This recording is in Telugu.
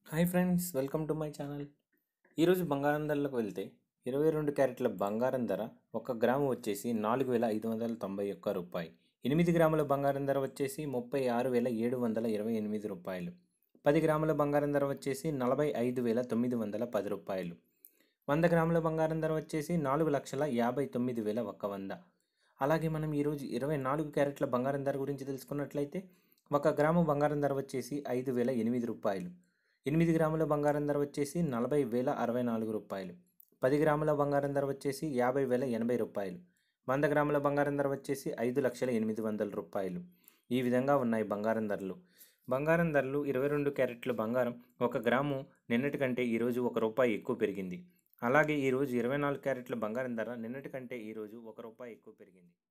hi friends welcome to my channel ఈరోజు బంగారం ధరలకు వెళ్తే ఇరవై రెండు క్యారెట్ల బంగారం ధర ఒక గ్రాము వచ్చేసి నాలుగు వేల ఐదు వందల తొంభై ఒక్క రూపాయి ఎనిమిది గ్రాముల బంగారం ధర వచ్చేసి ముప్పై ఆరు వేల ఏడు వందల ఇరవై ఎనిమిది రూపాయలు పది గ్రాముల బంగారం ధర వచ్చేసి నలభై ఐదు వేల తొమ్మిది వందల పది రూపాయలు వంద గ్రాముల బంగారం ధర వచ్చేసి నాలుగు లక్షల యాభై తొమ్మిది వేల ఒక్క వంద అలాగే మనం ఈరోజు ఇరవై నాలుగు క్యారెట్ల బంగారం ధర గురించి తెలుసుకున్నట్లయితే ఒక గ్రాము బంగారం ధర వచ్చేసి ఐదు వేల ఎనిమిది రూపాయలు ఎనిమిది గ్రాముల బంగారం ధర వచ్చేసి నలభై వేల అరవై నాలుగు రూపాయలు పది గ్రాముల బంగారం ధర వచ్చేసి యాభై వేల ఎనభై రూపాయలు వంద గ్రాముల బంగారం ధర వచ్చేసి ఐదు లక్షల ఎనిమిది వందల రూపాయలు ఈ విధంగా ఉన్నాయి బంగారం ధరలు బంగారం ధరలు ఇరవై రెండు క్యారెట్ల బంగారం ఒక గ్రాము నిన్నటి కంటే ఈరోజు ఒక రూపాయి ఎక్కువ పెరిగింది అలాగే ఈరోజు ఇరవై నాలుగు క్యారెట్ల బంగారం ధర నిన్నటి కంటే ఈరోజు ఒక రూపాయి ఎక్కువ పెరిగింది